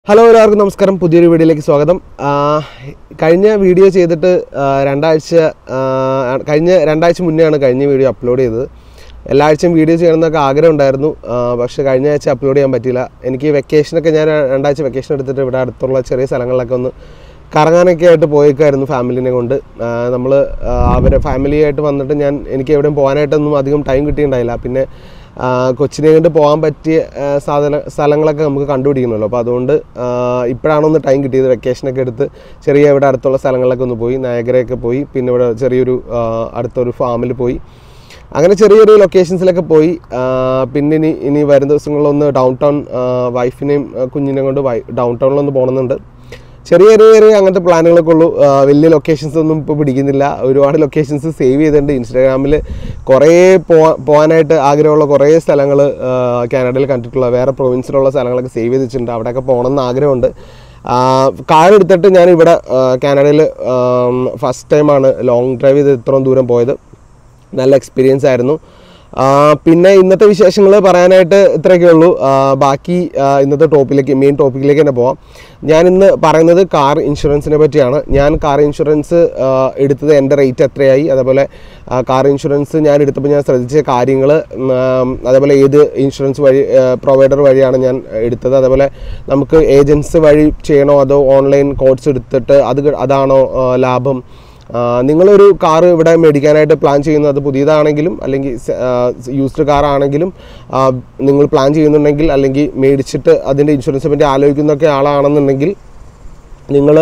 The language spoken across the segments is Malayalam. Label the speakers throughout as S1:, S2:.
S1: ഹലോ എല്ലാവർക്കും നമസ്കാരം പുതിയൊരു വീഡിയോയിലേക്ക് സ്വാഗതം ആ, കഴിഞ്ഞ വീഡിയോ ചെയ്തിട്ട് ആ, രണ്ടാഴ്ച ആ, കഴിഞ്ഞ രണ്ടാഴ്ച മുന്നെയാണ് കഴിഞ്ഞ വീഡിയോ അപ്ലോഡ് ചെയ്തത് എല്ലാ ആഴ്ചയും വീഡിയോ ചെയ്യണമെന്നൊക്കെ ആഗ്രഹം ഉണ്ടായിരുന്നു ആ, പക്ഷേ കഴിഞ്ഞ ആഴ്ച അപ്ലോഡ് ചെയ്യാൻ പറ്റിയില്ല എനിക്ക് വെക്കേഷനൊക്കെ ഞാൻ രണ്ടാഴ്ച വെക്കേഷൻ എടുത്തിട്ട് ഇവിടെ അടുത്തുള്ള ചെറിയ സ്ഥലങ്ങളിലൊക്കെ ഒന്ന് കറങ്ങാനൊക്കെ ആയിട്ട് പോയേക്കായിരുന്നു ഫാമിലിനെ കൊണ്ട് നമ്മൾ അവരെ ഫാമിലിയായിട്ട് വന്നിട്ട് ഞാൻ എനിക്ക് എവിടെയും പോകാനായിട്ടൊന്നും അധികം ടൈം കിട്ടിയിട്ടുണ്ടായില്ല പിന്നെ ആ, കൊച്ചിനെ കൊണ്ട് പോകാൻ പറ്റിയ ആ, സാധന സ്ഥലങ്ങളൊക്കെ നമുക്ക് കണ്ടുപിടിക്കണമല്ലോ അപ്പോൾ അതുകൊണ്ട് ആ, ഇപ്പോഴാണ് ഒന്ന് ടൈം കിട്ടിയത് വെക്കേഷനൊക്കെ എടുത്ത് ചെറിയ ഇവിടെ അടുത്തുള്ള സ്ഥലങ്ങളിലൊക്കെ ഒന്ന് പോയി നയഗ്രയൊക്കെ പോയി പിന്നെ ഇവിടെ ചെറിയൊരു ആ, അടുത്തൊരു ഫാമിൽ പോയി അങ്ങനെ ചെറിയ ചെറിയ ലൊക്കേഷൻസിലൊക്കെ പോയി ആ, പിന്നെ ഇനി ഇനി വരും ദിവസങ്ങളിലൊന്ന് ഡൗൺ ടൗൺ വൈഫിനെയും ആ, കുഞ്ഞിനെയും കൊണ്ട് വൈ ഡൗൺ ടൗണിലൊന്ന് പോകണമെന്നുണ്ട് ചെറിയ ചെറിയ ചെറിയ അങ്ങനത്തെ പ്ലാനുകളൊക്കെ ഉള്ളൂ ആ, വലിയ ലൊക്കേഷൻസ് ഒന്നും ഇപ്പോൾ പിടിക്കുന്നില്ല ഒരുപാട് ലൊക്കേഷൻസ് സേവ് ചെയ്തിട്ടുണ്ട് ഇൻസ്റ്റാഗ്രാമിൽ കുറേ പോവാ പോകാനായിട്ട് ആഗ്രഹമുള്ള കുറേ സ്ഥലങ്ങൾ കാനഡയിൽ കണ്ടിട്ടുള്ള വേറെ പ്രൊവിൻസിലുള്ള സ്ഥലങ്ങളൊക്കെ സേവ് ചെയ്ത് വെച്ചിട്ടുണ്ട് അവിടെയൊക്കെ പോകണമെന്ന് ആഗ്രഹമുണ്ട് കാർ എടുത്തിട്ട് ഞാൻ ഇവിടെ കാനഡയിൽ ഫസ്റ്റ് ടൈമാണ് ലോങ് ഡ്രൈവ് ചെയ്ത് ഇത്രയും ദൂരം പോയത് നല്ല എക്സ്പീരിയൻസ് ആയിരുന്നു ആ, പിന്നെ ഇന്നത്തെ വിശേഷങ്ങൾ പറയാനായിട്ട് ഇത്രയൊക്കെ ഉള്ളൂ ആ, ബാക്കി ആ, ഇന്നത്തെ ടോപ്പിലേക്ക് മെയിൻ ടോപ്പിക്കിലേക്ക് തന്നെ പോവാം ഞാൻ ഇന്ന് പറയുന്നത് കാർ ഇൻഷുറൻസിനെ പറ്റിയാണ് ഞാൻ കാർ ഇൻഷുറൻസ് ആ, എടുത്തത് എൻ്റെ റേറ്റ് എത്രയായി അതേപോലെ ആ, കാർ ഇൻഷുറൻസ് ഞാൻ എടുത്തപ്പോൾ ഞാൻ ശ്രദ്ധിച്ച കാര്യങ്ങൾ അതേപോലെ ഏത് ഇൻഷുറൻസ് വഴി പ്രൊവൈഡർ വഴിയാണ് ഞാൻ എടുത്തത് അതേപോലെ നമുക്ക് ഏജൻസ് വഴി ചെയ്യണോ അതോ ഓൺലൈൻ കോഴ്സ് എടുത്തിട്ട് അത് ക- അതാണോ ആ, ലാഭം ആ, നിങ്ങളൊരു കാർ ഇവിടെ മേടിക്കാനായിട്ട് പ്ലാൻ ചെയ്യുന്നത് പുതിയതാണെങ്കിലും അല്ലെങ്കിൽ യൂസ്ഡ് കാർ ആണെങ്കിലും ആ, നിങ്ങൾ പ്ലാൻ ചെയ്യുന്നുണ്ടെങ്കിൽ അല്ലെങ്കിൽ മേടിച്ചിട്ട് അതിൻ്റെ ഇൻഷുറൻസിനെ പറ്റി ആലോചിക്കുന്നൊക്കെ ആളാണെന്നുണ്ടെങ്കിൽ നിങ്ങൾ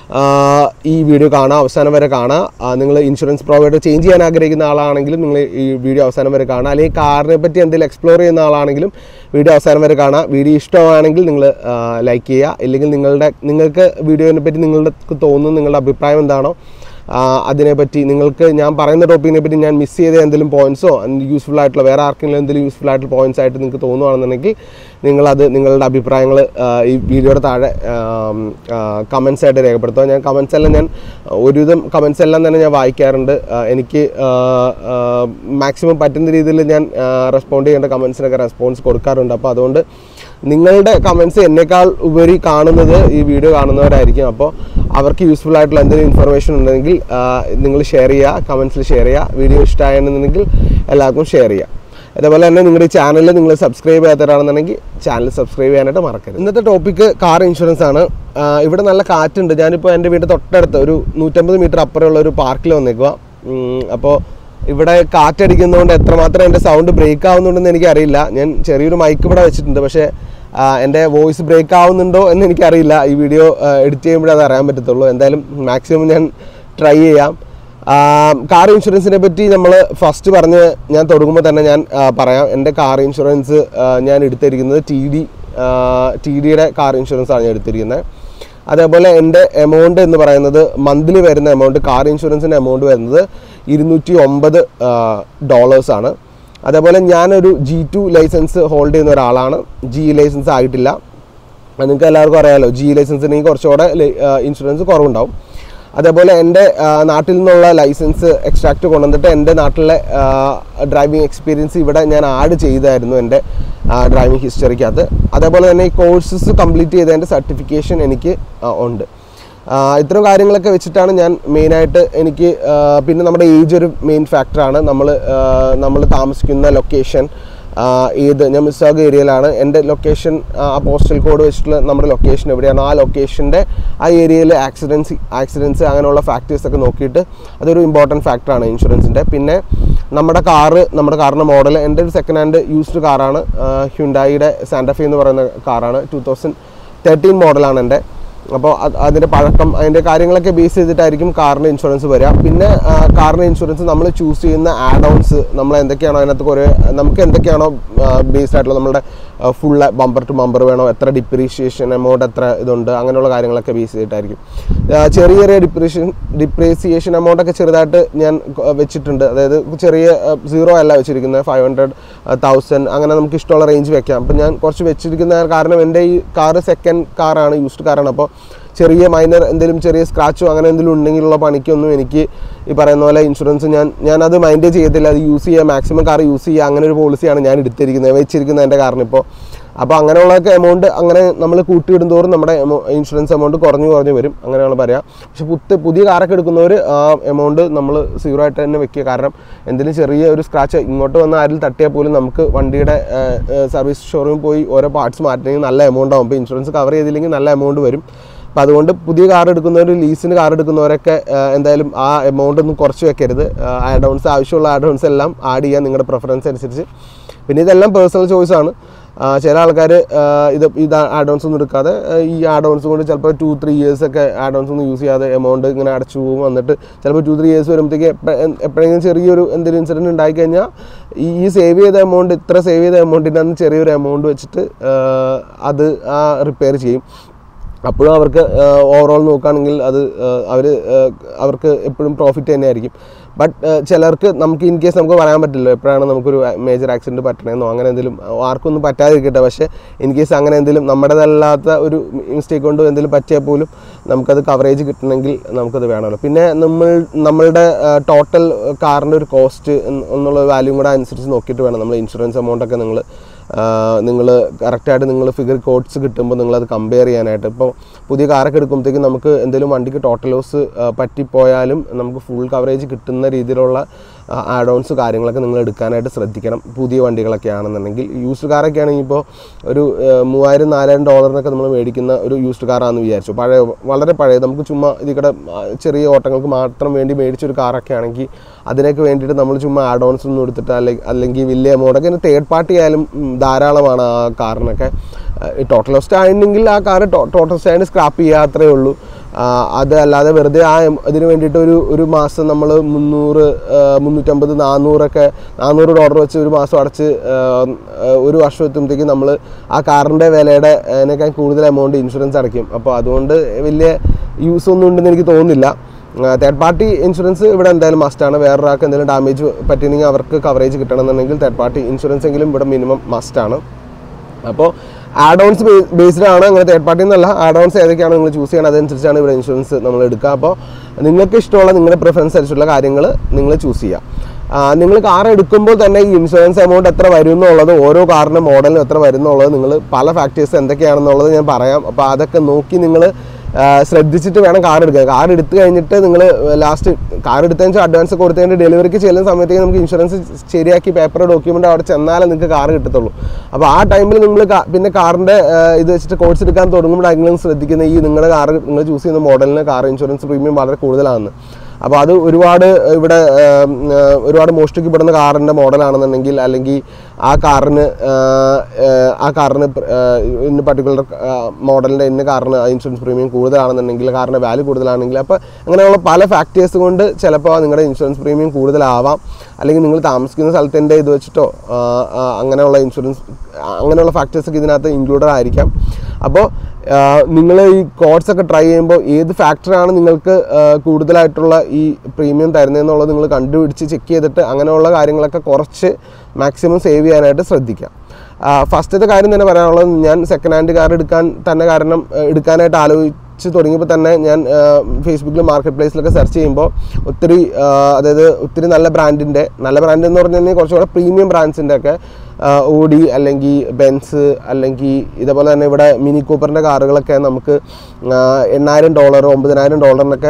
S1: ഈ വീഡിയോ കാണുക അവസാനം വരെ കാണുക നിങ്ങൾ ഇൻഷുറൻസ് പ്രൊവൈഡർ ചേഞ്ച് ചെയ്യാൻ ആഗ്രഹിക്കുന്ന ആളാണെങ്കിലും നിങ്ങൾ ഈ വീഡിയോ അവസാനം വരെ കാണുക അല്ലെങ്കിൽ കാറിനെ പറ്റി എന്തെങ്കിലും എക്സ്പ്ലോർ ചെയ്യുന്ന ആളാണെങ്കിലും വീഡിയോ അവസാനം വരെ കാണുക വീഡിയോ ഇഷ്ടമാണെങ്കിൽ നിങ്ങൾ ലൈക്ക് ചെയ്യുക ഇല്ലെങ്കിൽ നിങ്ങളുടെ നിങ്ങൾക്ക് വീഡിയോനെ പറ്റി നിങ്ങൾക്ക് തോന്നുന്ന നിങ്ങളുടെ അഭിപ്രായം എന്താണോ ആ, അതിനെപ്പറ്റി നിങ്ങൾക്ക് ഞാൻ പറയുന്ന ടോപ്പിക്കിനെ പറ്റി ഞാൻ മിസ് ചെയ്ത എന്തെങ്കിലും പോയിന്റ്സോ യൂസ്ഫുൾ ആയിട്ടുള്ള വേറെ ആർക്കെങ്കിലും എന്തെങ്കിലും യൂസ്ഫുൾ ആയിട്ടുള്ള പോയിന്റ്സ് ആയിട്ട് നിങ്ങൾക്ക് തോന്നുകയാണെന്നുണ്ടെങ്കിൽ നിങ്ങളത് നിങ്ങളുടെ അഭിപ്രായങ്ങൾ ഈ വീഡിയോയുടെ താഴെ കമൻസ് ആയിട്ട് രേഖപ്പെടുത്തുക ഞാൻ കമൻസ് എല്ലാം ഞാൻ ഒരുവിധം കമൻസ് എല്ലാം തന്നെ ഞാൻ വായിക്കാറുണ്ട് ആ, എനിക്ക് മാക്സിമം പറ്റുന്ന രീതിയിൽ ഞാൻ റെസ്പോണ്ട് ചെയ്യേണ്ട കമൻസിനൊക്കെ റെസ്പോൺസ് കൊടുക്കാറുണ്ട് അപ്പോൾ അതുകൊണ്ട് നിങ്ങളുടെ കമൻസ് എന്നേക്കാൾ ഉപരി കാണുന്നത് ഈ വീഡിയോ കാണുന്നവരായിരിക്കും അപ്പോൾ അവർക്ക് യൂസ്ഫുൾ ആയിട്ടുള്ള എന്തെങ്കിലും ഇൻഫർമേഷൻ ഉണ്ടെങ്കിൽ നിങ്ങൾ ഷെയർ ചെയ്യുക കമൻസിൽ ഷെയർ ചെയ്യുക വീഡിയോ ഇഷ്ടമായെന്നുണ്ടെങ്കിൽ എല്ലാവർക്കും ഷെയർ ചെയ്യുക അതേപോലെ തന്നെ നിങ്ങളുടെ ചാനൽ നിങ്ങൾ സബ്സ്ക്രൈബ് ചെയ്യാത്തവരാണെന്നുണ്ടെങ്കിൽ ചാനൽ സബ്സ്ക്രൈബ് ചെയ്യാനായിട്ട് മറക്കരുത് ഇന്നത്തെ ടോപ്പിക്ക് കാർ ഇൻഷുറൻസ് ആണ് ആ, ഇവിടെ നല്ല കാറ്റുണ്ട് ഞാനിപ്പോൾ എൻ്റെ വീട് തൊട്ടടുത്ത് ഒരു നൂറ്റമ്പത് മീറ്റർ അപ്പുറമുള്ള ഒരു പാർക്കിൽ വന്നേക്കുക അപ്പോൾ ഇവിടെ കാറ്റടിക്കുന്നതുകൊണ്ട് എത്രമാത്രം എൻ്റെ സൗണ്ട് ബ്രേക്ക് ആവുന്നുണ്ടെന്ന് എനിക്കറിയില്ല ഞാൻ ചെറിയൊരു മൈക്ക് ഇവിടെ വെച്ചിട്ടുണ്ട് പക്ഷേ ആ, എൻ്റെ വോയിസ് ബ്രേക്ക് ആവുന്നുണ്ടോ എന്ന് എനിക്കറിയില്ല ഈ വീഡിയോ എഡിറ്റ് ചെയ്യുമ്പോഴേ അത് അറിയാൻ പറ്റത്തുള്ളൂ എന്തായാലും മാക്സിമം ഞാൻ ട്രൈ ചെയ്യാം കാർ ഇൻഷുറൻസിനെ പറ്റി നമ്മൾ ഫസ്റ്റ് പറഞ്ഞ് ഞാൻ തുടങ്ങുമ്പോൾ തന്നെ ഞാൻ ആ, പറയാം എൻ്റെ കാർ ഇൻഷുറൻസ് ആ, ഞാൻ എടുത്തിരിക്കുന്നത് ടി ഡി ടി ഡിയുടെ കാർ ഇൻഷുറൻസ് ആണ് ഞാൻ എടുത്തിരിക്കുന്നത് അതേപോലെ എൻ്റെ എമൗണ്ട് എന്ന് പറയുന്നത് മന്ത്ലി വരുന്ന എമൗണ്ട് കാർ ഇൻഷുറൻസിൻ്റെ എമൗണ്ട് വരുന്നത് ഇരുന്നൂറ്റി ഒമ്പത് ഡോളേഴ്സാണ് അതേപോലെ ഞാനൊരു ജി ടു ലൈസൻസ് ഹോൾഡ് ചെയ്യുന്ന ഒരാളാണ് ജി ലൈസൻസ് ആയിട്ടില്ല അത് നിങ്ങൾക്ക് എല്ലാവർക്കും അറിയാമല്ലോ ജി ലൈസൻസിനെങ്കിൽ കുറച്ചുകൂടെ ഇൻഷുറൻസ് കുറവുണ്ടാവും അതേപോലെ എൻ്റെ ആ, നാട്ടിൽ നിന്നുള്ള ലൈസൻസ് എക്സ്ട്രാക്റ്റ് കൊണ്ടുവന്നിട്ട് എൻ്റെ നാട്ടിലെ ഡ്രൈവിംഗ് എക്സ്പീരിയൻസ് ഇവിടെ ഞാൻ ആഡ് ചെയ്തായിരുന്നു എൻ്റെ ഡ്രൈവിംഗ് ഹിസ്റ്ററിക്കകത്ത് അതേപോലെ തന്നെ ഈ കോഴ്സസ് കംപ്ലീറ്റ് ചെയ്തതിൻ്റെ സർട്ടിഫിക്കേഷൻ എനിക്ക് ആ, ഉണ്ട് ആ, ഇത്തരം കാര്യങ്ങളൊക്കെ വെച്ചിട്ടാണ് ഞാൻ മെയിനായിട്ട് എനിക്ക് ആ, പിന്നെ നമ്മുടെ ഏജ് ഒരു മെയിൻ ഫാക്ടറാണ് നമ്മൾ നമ്മൾ താമസിക്കുന്ന ലൊക്കേഷൻ ഏത് ഞാൻ മിസ്സാഗ് ഏരിയയിലാണ് എൻ്റെ ലൊക്കേഷൻ ആ പോസ്റ്റൽ കോഡ് വെച്ചിട്ടുള്ള നമ്മുടെ ലൊക്കേഷൻ എവിടെയാണ് ആ ലൊക്കേഷൻ്റെ ആ ഏരിയയിൽ ആക്സിഡൻസ് ആക്സിഡൻസ് അങ്ങനെയുള്ള ഫാക്ടേഴ്സ് ഒക്കെ നോക്കിയിട്ട് അതൊരു ഇമ്പോർട്ടൻറ്റ് ഫാക്ടറാണ് ഇൻഷുറൻസിൻ്റെ പിന്നെ നമ്മുടെ കാറ് നമ്മുടെ കാറിൻ്റെ മോഡൽ എൻ്റെ ഒരു സെക്കൻഡ് ഹാൻഡ് യൂസ്ഡ് കാറാണ് ഹ്യുണ്ടായിയുടെ സാൻഡഫി എന്ന് പറയുന്ന കാറാണ് ടു തൗസൻഡ് തേർട്ടീൻ മോഡലാണ് എൻ്റെ അപ്പോൾ അത് അതിൻ്റെ പഴക്കം അതിൻ്റെ കാര്യങ്ങളൊക്കെ ബേസ് ചെയ്തിട്ടായിരിക്കും കാറിൻ്റെ ഇൻഷുറൻസ് വരിക പിന്നെ ആ, കാറിൻ്റെ ഇൻഷുറൻസ് നമ്മൾ ചൂസ് ചെയ്യുന്ന ആഡ് ഓൺസ് നമ്മൾ എന്തൊക്കെയാണോ അതിനകത്ത് കുറേ നമുക്ക് എന്തൊക്കെയാണോ ബേസ്ഡ് ആയിട്ടുള്ള നമ്മുടെ ഫുൾ ബമ്പർ ടു ബമ്പർ വേണോ എത്ര ഡിപ്രീഷിയേഷൻ എമൗണ്ട് എത്ര ഇതുണ്ട് അങ്ങനെയുള്ള കാര്യങ്ങളൊക്കെ ബേസ് ചെയ്തിട്ടായിരിക്കും ആ, ചെറിയ ചെറിയ ഡിപ്രീഷൻ ഡിപ്രീസിയേഷൻ എമൗണ്ട് ഒക്കെ ചെറുതായിട്ട് ഞാൻ കൊ- വെച്ചിട്ടുണ്ട് അതായത് ചെറിയ സീറോ അല്ല വെച്ചിരിക്കുന്നത് ഫൈവ് ഹൺഡ്രഡ് തൗസൻഡ് അങ്ങനെ നമുക്ക് ഇഷ്ടമുള്ള റേഞ്ച് വെക്കാം അപ്പം ഞാൻ കുറച്ച് വെച്ചിരിക്കുന്ന കാരണം എൻ്റെ ഈ കാറ് സെക്കൻഡ് കാറാണ് യൂസ്ഡ് കാറാണ് അപ്പോൾ ചെറിയ മൈനർ എന്തെങ്കിലും ചെറിയ സ്ക്രാച്ചോ അങ്ങനെ എന്തെങ്കിലും ഉണ്ടെങ്കിലുള്ള പണിക്കൊന്നും എനിക്ക് ഈ പറയുന്ന പോലെ ഇൻഷുറൻസ് ഞാൻ ഞാനത് മൈൻഡ് ചെയ്യത്തില്ല അത് യൂസ് ചെയ്യുക മാക്സിമം കാർ യൂസ് ചെയ്യുക അങ്ങനെ ഒരു പോളിസിയാണ് ഞാൻ എടുത്തിരിക്കുന്നത് വെച്ചിരിക്കുന്നത് എൻ്റെ കാറിന് ഇപ്പോൾ അപ്പോൾ അങ്ങനെയുള്ളതൊക്കെ എമൗണ്ട് അങ്ങനെ നമ്മൾ കൂട്ടിയിടും തോറും നമ്മുടെ ഇൻഷുറൻസ് എമൗണ്ട് കുറഞ്ഞു കുറഞ്ഞു വരും അങ്ങനെയാണ് പറയാം പക്ഷെ പുത്ത് പുതിയ കാറൊക്കെ എടുക്കുന്നവർ ആ എമൗണ്ട് നമ്മൾ സീറോ ആയിട്ട് തന്നെ വെക്കുക കാരണം എന്തെങ്കിലും ചെറിയ ഒരു സ്ക്രാച്ച് ഇങ്ങോട്ട് വന്ന ആരിൽ തട്ടിയാൽ പോലും നമുക്ക് വണ്ടിയുടെ സർവീസ് ഷോറൂമിൽ പോയി ഓരോ പാർട്സ് മാറ്റണമെങ്കിൽ നല്ല എമൗണ്ട് ആവും അപ്പോൾ ഇൻഷുറൻസ് കവർ ചെയ്തില്ലെങ്കിൽ നല്ല എമൗണ്ട് വരും അപ്പം അതുകൊണ്ട് പുതിയ കാർ എടുക്കുന്നവർ ലീസിന് കാർ എടുക്കുന്നവരൊക്കെ ആ, എന്തായാലും ആ എമൗണ്ട് ഒന്നും കുറച്ച് വെക്കരുത് ആഡ് ഓൺസ് ആവശ്യമുള്ള ആഡ് ഓൺസ് എല്ലാം ആഡ് ചെയ്യാൻ നിങ്ങളുടെ പ്രിഫറൻസ് അനുസരിച്ച് പിന്നെ ഇതെല്ലാം പേഴ്സണൽ ചോയ്സ് ആണ് ആ, ചില ആൾക്കാർ ഇത് ഇത് ആഡ് ഓൺസ് ഒന്നും എടുക്കാതെ ആ, ഈ ആഡ് ഓൺസ് കൊണ്ട് ചിലപ്പോൾ ടു ത്രീ ഇയേഴ്സ് ഒക്കെ ആഡ് ഓൺസ് ഒന്നും യൂസ് ചെയ്യാതെ എമൗണ്ട് ഇങ്ങനെ അടച്ചു പോകും വന്നിട്ട് ചിലപ്പോൾ ടു ത്രീ ഇയേഴ്സ് വരുമ്പോഴത്തേക്ക് എപ്പോഴെങ്കിലും ചെറിയൊരു എന്തെങ്കിലും ഇൻസിഡൻറ്റ് ഉണ്ടായി കഴിഞ്ഞാൽ ഈ ഈ സേവ് ചെയ്ത എമൗണ്ട് ഇത്ര സേവ് ചെയ്ത എമൗണ്ടിൻ്റെ അന്ന് ചെറിയൊരു എമൗണ്ട് വെച്ചിട്ട് ആ, അത് ആ റിപ്പയർ ചെയ്യും അപ്പോഴും അവർക്ക് ഓവറോൾ നോക്കുകയാണെങ്കിൽ അത് അവർ അവർക്ക് എപ്പോഴും പ്രോഫിറ്റ് തന്നെയായിരിക്കും ബട്ട് ചിലർക്ക് നമുക്ക് ഇൻ കേസ് നമുക്ക് പറയാൻ പറ്റില്ല എപ്പോഴാണ് നമുക്കൊരു മേജർ ആക്സിഡൻറ്റ് പറ്റണമെന്നോ അങ്ങനെ എന്തെങ്കിലും ആർക്കൊന്നും പറ്റാതിരിക്കട്ടെ പക്ഷേ ഇൻ കേസ് അങ്ങനെ എന്തെങ്കിലും നമ്മുടേതല്ലാത്ത ഒരു മിസ്റ്റേക്ക് കൊണ്ട് എന്തെങ്കിലും പറ്റിയാൽ പോലും നമുക്കത് കവറേജ് കിട്ടണമെങ്കിൽ നമുക്കത് വേണമല്ലോ പിന്നെ നമ്മൾ നമ്മളുടെ ടോട്ടൽ കാറിൻ്റെ ഒരു കോസ്റ്റ് എന്നുള്ള വാല്യൂ കൂടെ അനുസരിച്ച് നോക്കിയിട്ട് വേണം നമ്മൾ ഇൻഷുറൻസ് എമൗണ്ടൊക്കെ നിങ്ങൾ നിങ്ങൾ കറക്റ്റായിട്ട് നിങ്ങൾ ഫിഗർ കോഡ്സ് കിട്ടുമ്പോൾ നിങ്ങളത് കമ്പയർ ചെയ്യാനായിട്ട് ഇപ്പോൾ പുതിയ കാറൊക്കെ എടുക്കുമ്പോഴത്തേക്കും നമുക്ക് എന്തെങ്കിലും വണ്ടിക്ക് ടോട്ടൽ ലോസ് പറ്റിപ്പോയാലും നമുക്ക് ഫുൾ കവറേജ് കിട്ടുന്ന രീതിയിലുള്ള ആഡ് ഓൺസ് കാര്യങ്ങളൊക്കെ നിങ്ങൾ എടുക്കാനായിട്ട് ശ്രദ്ധിക്കണം പുതിയ വണ്ടികളൊക്കെ ആണെന്നുണ്ടെങ്കിൽ യൂസ്ഡ് കാറൊക്കെ ആണെങ്കിൽ ഇപ്പോൾ ഒരു ആ, മൂവായിരം നാലായിരം ഡോളറിനൊക്കെ നമ്മൾ മേടിക്കുന്ന ഒരു യൂസ്ഡ് കാറാണെന്ന് വിചാരിച്ചു പഴയ വളരെ പഴയ നമുക്ക് ചുമ്മാ ഇതിക്കടെ ചെറിയ ഓട്ടങ്ങൾക്ക് മാത്രം വേണ്ടി മേടിച്ചൊരു കാറൊക്കെ ആണെങ്കിൽ അതിനൊക്കെ വേണ്ടിയിട്ട് നമ്മൾ ചുമ്മാ ആഡ് ഓൺസ് ഒന്നും എടുത്തിട്ട് അല്ലെങ്കിൽ അല്ലെങ്കിൽ വലിയ എമൗണ്ട് ഒക്കെ തേർഡ് പാർട്ടി ആയാലും ഉം, ധാരാളമാണ് ആ കാറിനൊക്കെ ടോട്ടൽ കോസ്റ്റ് ആയിരുന്നെങ്കിൽ ആ കാറ് ടോട്ടൽ കോസ്റ്റ് ആയിട്ട് സ്ക്രാപ്പ് ചെയ്യാത്രേ ഉള്ളൂ ആ, അത് അല്ലാതെ വെറുതെ ആ എം- ഇതിന് വേണ്ടിയിട്ട് ഒരു ഒരു മാസം നമ്മൾ മുന്നൂറ് ആ, മുന്നൂറ്റമ്പത് നാനൂറൊക്കെ നാനൂറ് ഡോളർ വെച്ച് ഒരു മാസം അടച്ച് ആ, ആ, ഒരു വർഷം എത്തുമ്പോഴത്തേക്കും നമ്മൾ ആ കാറിൻ്റെ വിലയുടെ അതിനേക്കാൾ കൂടുതൽ എമൗണ്ട് ഇൻഷുറൻസ് അടയ്ക്കും അപ്പോൾ അതുകൊണ്ട് വലിയ യൂസ് ഒന്നും ഉണ്ടെന്ന് എനിക്ക് തോന്നുന്നില്ല തേർഡ് പാർട്ടി ഇൻഷുറൻസ് ഇവിടെ എന്തായാലും മസ്റ്റാണ് വേറൊരാൾക്ക് എന്തെങ്കിലും ഡാമേജ് പറ്റിയെങ്കിൽ അവർക്ക് കവറേജ് കിട്ടണമെന്നുണ്ടെങ്കിൽ തേർഡ് പാർട്ടി ഇൻഷുറൻസ് എങ്കിലും ഇവിടെ മിനിമം മസ്റ്റാണ് അപ്പോൾ ആഡ് ഓൺസ് ബേസ്ഡ് ആണ് അങ്ങനെ തേർഡ് പാർട്ടി എന്നല്ല ആഡ് ഓൺസ് ഏതൊക്കെയാണ് നിങ്ങൾ ചൂസ് ചെയ്യണം അതനുസരിച്ചാണ് ഇവിടെ ഇൻഷുറൻസ് നമ്മൾ എടുക്കുക അപ്പോൾ നിങ്ങൾക്ക് ഇഷ്ടമുള്ള നിങ്ങളുടെ പ്രിഫറൻസ് അനുസരിച്ചുള്ള കാര്യങ്ങൾ നിങ്ങൾ ചൂസ് ചെയ്യുക നിങ്ങൾ കാർ എടുക്കുമ്പോൾ തന്നെ ഈ ഇൻഷുറൻസ് എമൗണ്ട് എത്ര വരും എന്നുള്ളത് ഓരോ കാറിൻ്റെ മോഡലിനും എത്ര വരും എന്നുള്ളത് നിങ്ങൾ പല ഫാക്ടേഴ്സ് എന്തൊക്കെയാണെന്നുള്ളത് ഞാൻ പറയാം അപ്പോൾ അതൊക്കെ നോക്കി നിങ്ങൾ ശ്രദ്ധിച്ചിട്ട് വേണം കാർ എടുക്കാൻ കാർ എടുത്തു കഴിഞ്ഞിട്ട് നിങ്ങൾ ലാസ്റ്റ് കാർ എടുത്തതിന് ശേഷം അഡ്വാൻസ് കൊടുത്തതിൻ്റെ ഡെലിവറിക്ക് ചെല്ലുന്ന സമയത്തേക്ക് നമുക്ക് ഇൻഷുറൻസ് ശരിയാക്കി പേപ്പർ ഡോക്യുമെൻ്റ് അവിടെ ചെന്നാലേ നിങ്ങൾക്ക് കാർ കിട്ടത്തുള്ളൂ അപ്പോൾ ആ ടൈമിൽ നിങ്ങൾ പിന്നെ കാറിൻ്റെ ഇത് വെച്ചിട്ട് കോഴ്സ് എടുക്കാൻ തുടങ്ങുമ്പോഴാണെങ്കിലും ശ്രദ്ധിക്കുന്ന ഈ നിങ്ങളുടെ കാർ നിങ്ങൾ ചൂസ് ചെയ്യുന്ന മോഡലിന് കാർ ഇൻഷുറൻസ് പ്രീമിയം വളരെ കൂടുതലാണ് അപ്പോൾ അത് ഒരുപാട് ഇവിടെ ഏം, ഏ, ഒരുപാട് മോഷ്ടിക്കപ്പെടുന്ന കാറിൻ്റെ മോഡലാണെന്നുണ്ടെങ്കിൽ അല്ലെങ്കിൽ ആ കാറിന് ഏ, ഏ, ആ കാറിന് പ്ര- ഏ, ഇന്ന പർട്ടിക്കുലർ മോഡലിൻ്റെ ഇന്ന കാറിന് ഇൻഷുറൻസ് പ്രീമിയം കൂടുതലാണെന്നുണ്ടെങ്കിൽ കാറിൻ്റെ വാല്യൂ കൂടുതലാണെങ്കിൽ അപ്പോൾ അങ്ങനെയുള്ള പല ഫാക്ടേഴ്സ് കൊണ്ട് ചിലപ്പോൾ നിങ്ങളുടെ ഇൻഷുറൻസ് പ്രീമിയം കൂടുതലാവാം അല്ലെങ്കിൽ നിങ്ങൾ താമസിക്കുന്ന സ്ഥലത്തിൻ്റെ ഇത് വെച്ചിട്ടോ ആ, ആ, അങ്ങനെയുള്ള ഇൻഷുറൻസ് അങ്ങനെയുള്ള ഫാക്ടേഴ്സൊക്കെ ഇതിനകത്ത് ഇൻക്ലൂഡഡ് ആയിരിക്കാം അപ്പോൾ നിങ്ങൾ ഈ കോഡ്സ് ഒക്കെ ട്രൈ ചെയ്യുമ്പോൾ ഏത് ഫാക്ടറാണ് നിങ്ങൾക്ക് ആ, കൂടുതലായിട്ടുള്ള ഈ പ്രീമിയം തരുന്നതെന്നുള്ളത് നിങ്ങൾ കണ്ടുപിടിച്ച് ചെക്ക് ചെയ്തിട്ട് അങ്ങനെയുള്ള കാര്യങ്ങളൊക്കെ കുറച്ച് മാക്സിമം സേവ് ചെയ്യാനായിട്ട് ശ്രദ്ധിക്കാം ഫസ്റ്റത്തെ കാര്യം തന്നെ പറയാനുള്ളത് ഞാൻ സെക്കൻഡ് ഹാൻഡ് കാർ എടുക്കാൻ തന്നെ കാരണം ആ, എടുക്കാനായിട്ട് ആലോചിച്ച് തുടങ്ങിയപ്പോൾ തന്നെ ഞാൻ ഫേസ്ബുക്കിൽ മാർക്കറ്റ് പ്ലേസിലൊക്കെ സെർച്ച് ചെയ്യുമ്പോൾ ഒത്തിരി ആ, അതായത് ഒത്തിരി നല്ല ബ്രാൻഡിൻ്റെ നല്ല ബ്രാൻഡ് എന്ന് പറഞ്ഞു കഴിഞ്ഞാൽ കുറച്ചുകൂടെ പ്രീമിയം ബ്രാൻഡ്സിൻ്റെ ഒക്കെ ഓഡി അല്ലെങ്കിൽ ബെൻസ് അല്ലെങ്കിൽ ഇതേപോലെ തന്നെ ഇവിടെ മിനി കൂപ്പറിൻ്റെ കാറുകളൊക്കെ നമുക്ക് ആ, എണ്ണായിരം ഡോളർ ഒമ്പതിനായിരം ഡോളറിനൊക്കെ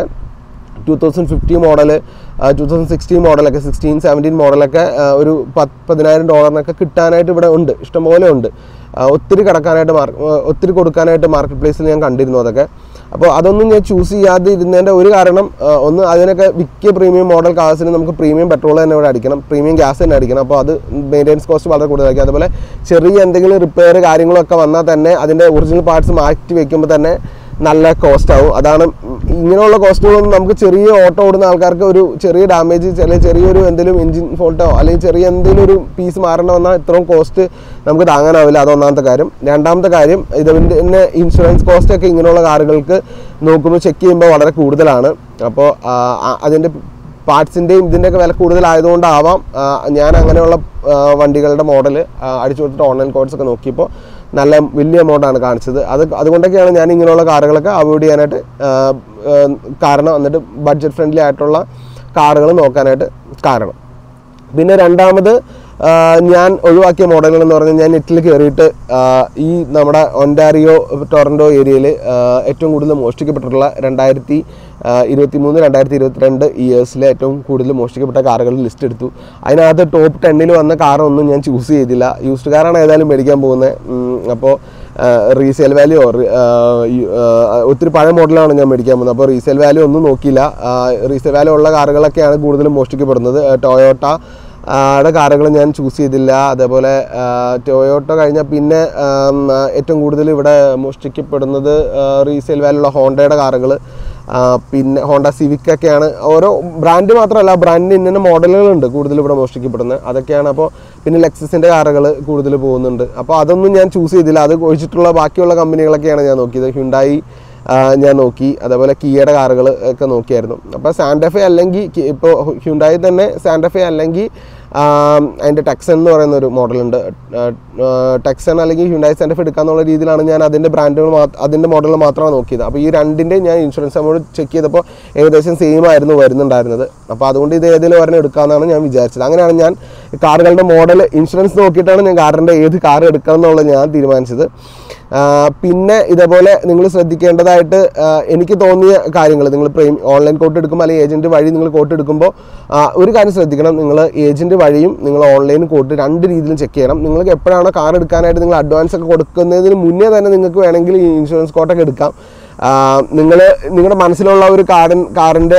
S1: two thousand fifty model two thousand sixteen മോഡലൊക്കെ സിക്സ്റ്റീൻ സെവൻറ്റീൻ മോഡലൊക്കെ ആ, ഒരു പത്ത് പതിനായിരം ഡോളറിനൊക്കെ കിട്ടാനായിട്ട് ഇവിടെ ഉണ്ട് ഇഷ്ടംപോലെ ഉണ്ട് ആ, ഒത്തിരി കിടക്കാനായിട്ട് മാർക്ക് ഒത്തിരി കൊടുക്കാനായിട്ട് മാർക്കറ്റ് പ്ലേസിൽ ഞാൻ കണ്ടിരുന്നു അതൊക്കെ അപ്പോൾ അതൊന്നും ഞാൻ ചൂസ് ചെയ്യാതെ ഇരുന്നതിൻ്റെ ഒരു കാരണം ആ, ഒന്ന് അതിനൊക്കെ മിക്ക പ്രീമിയം മോഡൽ കാർസിന് നമുക്ക് പ്രീമിയം പെട്രോൾ തന്നെ ഇവിടെ അടിക്കണം പ്രീമിയം ഗ്യാസ് തന്നെ അടിക്കണം അപ്പോൾ അത് മെയിൻ്റെനൻസ് കോസ്റ്റ് വളരെ കൂടുതലായിരിക്കും അതുപോലെ ചെറിയ എന്തെങ്കിലും റിപ്പയർ കാര്യങ്ങളൊക്കെ വന്നാൽ തന്നെ അതിൻ്റെ ഒറിജിനൽ പാർട്സ് മാറ്റി വെക്കുമ്പോൾ തന്നെ നല്ല കോസ്റ്റ് ആവും അതാണ് ഇങ്ങനെയുള്ള കോസ്റ്റുകളൊന്നും നമുക്ക് ചെറിയ ഓട്ടോ ഓടുന്ന ആൾക്കാർക്ക് ഒരു ചെറിയ ഡാമേജ് അല്ലെങ്കിൽ ചെറിയൊരു എന്തെങ്കിലും എഞ്ചിൻ ഫോൾട്ടോ അല്ലെങ്കിൽ ചെറിയ എന്തെങ്കിലും ഒരു പീസ് മാറേണ്ട വന്നാൽ ഇത്രയും കോസ്റ്റ് നമുക്ക് താങ്ങാനാവില്ല അത് ഒന്നാമത്തെ കാര്യം രണ്ടാമത്തെ കാര്യം ഇതിൻ്റെ തന്നെ ഇൻഷുറൻസ് കോസ്റ്റ് ഒക്കെ ഇങ്ങനെയുള്ള കാറുകൾക്ക് നോക്കുമ്പോൾ ചെക്ക് ചെയ്യുമ്പോൾ വളരെ കൂടുതലാണ് അപ്പോൾ അതിൻ്റെ പാർട്സിൻ്റെയും ഇതിൻ്റെയൊക്കെ വില കൂടുതലായതുകൊണ്ടാവാം ആ, ഞാൻ അങ്ങനെയുള്ള ആ, വണ്ടികളുടെ മോഡൽ അടിച്ചു കൊടുത്തിട്ട് ഓൺലൈൻ കോഡ്സ് ഒക്കെ നോക്കിയപ്പോൾ നല്ല വലിയ എമൗണ്ടാണ് കാണിച്ചത് അത് അതുകൊണ്ടൊക്കെയാണ് ഞാൻ ഇങ്ങനെയുള്ള കാറുകളൊക്കെ അവോയ്ഡ് ചെയ്യാനായിട്ട് ആ, ആ, കാരണം എന്നിട്ട് ബഡ്ജറ്റ് ഫ്രണ്ട്ലി ആയിട്ടുള്ള കാറുകൾ നോക്കാനായിട്ട് കാരണം പിന്നെ രണ്ടാമത് ആ, ഞാൻ ഒഴിവാക്കിയ മോഡലുകൾ എന്ന് പറഞ്ഞാൽ ഞാൻ നെറ്റിൽ കയറിയിട്ട് ആ, ഈ നമ്മുടെ ഒൻറ്റാറിയോ ടൊറൻറ്റോ ഏരിയയിൽ ഏറ്റവും കൂടുതൽ മോഷ്ടിക്കപ്പെട്ടിട്ടുള്ള രണ്ടായിരത്തി ഇരുപത്തി മൂന്ന് രണ്ടായിരത്തി ഇരുപത്തിരണ്ട് ഇയേഴ്സിലെ ഏറ്റവും കൂടുതൽ മോഷ്ടിക്കപ്പെട്ട കാറുകളുടെ ലിസ്റ്റ് എടുത്തു അതിനകത്ത് ടോപ്പ് ടെന്നിൽ വന്ന കാറൊന്നും ഞാൻ ചൂസ് ചെയ്തില്ല യൂസ്ഡ് കാറാണ് ഏതായാലും മേടിക്കാൻ പോകുന്നത് അപ്പോൾ റീസെയിൽ വാല്യൂ ഒത്തിരി പഴയ മോഡലാണ് ഞാൻ മേടിക്കാൻ പോകുന്നത് അപ്പോൾ റീസെയിൽ വാല്യൂ ഒന്നും നോക്കിയില്ല റീസെയിൽ വാല്യൂ ഉള്ള കാറുകളൊക്കെയാണ് കൂടുതലും മോഷ്ടിക്കപ്പെടുന്നത് ടൊയോട്ട യുടെ കാറുകൾ ഞാൻ ചൂസ് ചെയ്തില്ല അതേപോലെ ടൊയോട്ടോ കഴിഞ്ഞാൽ പിന്നെ ആം, ആ, ഏറ്റവും കൂടുതൽ ഇവിടെ മോഷ്ടിക്കപ്പെടുന്നത് റീസെയിൽ വാല്യുള്ള ഹോണ്ടയുടെ കാറുകൾ പിന്നെ ഹോണ്ട സിവിക് ഒക്കെയാണ് ഓരോ ബ്രാൻഡ് മാത്രമല്ല ബ്രാൻഡിന് ഇന്ന മോഡലുകളുണ്ട് കൂടുതൽ ഇവിടെ മോഷ്ടിക്കപ്പെടുന്നത് അതൊക്കെയാണ് അപ്പോൾ പിന്നെ ലെക്സസിൻ്റെ കാറുകൾ കൂടുതൽ പോകുന്നുണ്ട് അപ്പോൾ അതൊന്നും ഞാൻ ചൂസ് ചെയ്തില്ല അത് ഒഴിച്ചിട്ടുള്ള ബാക്കിയുള്ള കമ്പനികളൊക്കെയാണ് ഞാൻ നോക്കിയത് ഹ്യുണ്ടായി ആ, ഞാൻ നോക്കി അതേപോലെ കിയയുടെ കാറുകൾ ഒക്കെ നോക്കിയായിരുന്നു അപ്പോൾ സാൻഡഫെ അല്ലെങ്കിൽ കി- ഇപ്പോൾ ഹ്യുണ്ടായി തന്നെ സാൻഡഫെ അല്ലെങ്കിൽ ആം, അതിൻ്റെ ടെക്സൺ എന്ന് പറയുന്ന ഒരു മോഡലുണ്ട് ടെക്സൺ അല്ലെങ്കിൽ ഹ്യുണ്ടായി സാൻഡഫ് എടുക്കാന്നുള്ള രീതിയിലാണ് ഞാൻ അതിൻ്റെ ബ്രാൻഡുകൾ മാത്രം അതിൻ്റെ മോഡലുകൾ മാത്രമാണ് നോക്കിയത് അപ്പോൾ ഈ രണ്ടിൻ്റെ ഞാൻ ഇൻഷുറൻസ് എമൗണ്ട് ചെക്ക് ചെയ്തപ്പോൾ ഏകദേശം സെയിം ആയിരുന്നു വരുന്നുണ്ടായിരുന്നത് അപ്പോൾ അതുകൊണ്ട് ഇത് ഏതെങ്കിലും ഒരെണ്ണം എടുക്കാമെന്നാണ് ഞാൻ വിചാരിച്ചത് അങ്ങനെയാണ് ഞാൻ കാറുകളുടെ മോഡൽ ഇൻഷുറൻസ് നോക്കിയിട്ടാണ് ഞാൻ കാറിൻ്റെ ഏത് കാർ എടുക്കണം എന്നുള്ളത് ഞാൻ തീരുമാനിച്ചത് ആ, പിന്നെ ഇതേപോലെ നിങ്ങൾ ശ്രദ്ധിക്കേണ്ടതായിട്ട് ആ, എനിക്ക് തോന്നിയ കാര്യങ്ങൾ നിങ്ങൾ പ്രീം ഓൺലൈൻ കോട്ട് എടുക്കുമ്പോൾ അല്ലെങ്കിൽ ഏജൻറ്റ് വഴി നിങ്ങൾ കോട്ട് എടുക്കുമ്പോൾ ആ, ഒരു കാര്യം ശ്രദ്ധിക്കണം നിങ്ങൾ ഏജൻറ്റ് വഴിയും നിങ്ങൾ ഓൺലൈൻ കോട്ട് രണ്ട് രീതിയിലും ചെക്ക് ചെയ്യണം നിങ്ങൾക്ക് എപ്പോഴാണോ കാർ എടുക്കാനായിട്ട് നിങ്ങൾ അഡ്വാൻസ് ഒക്കെ കൊടുക്കുന്നതിന് മുന്നേ തന്നെ നിങ്ങൾക്ക് വേണമെങ്കിൽ ഈ ഇൻഷുറൻസ് കോട്ടൊക്കെ എടുക്കാം നിങ്ങൾ നിങ്ങളുടെ മനസ്സിലുള്ള ഒരു കാറിൻ കാറിൻ്റെ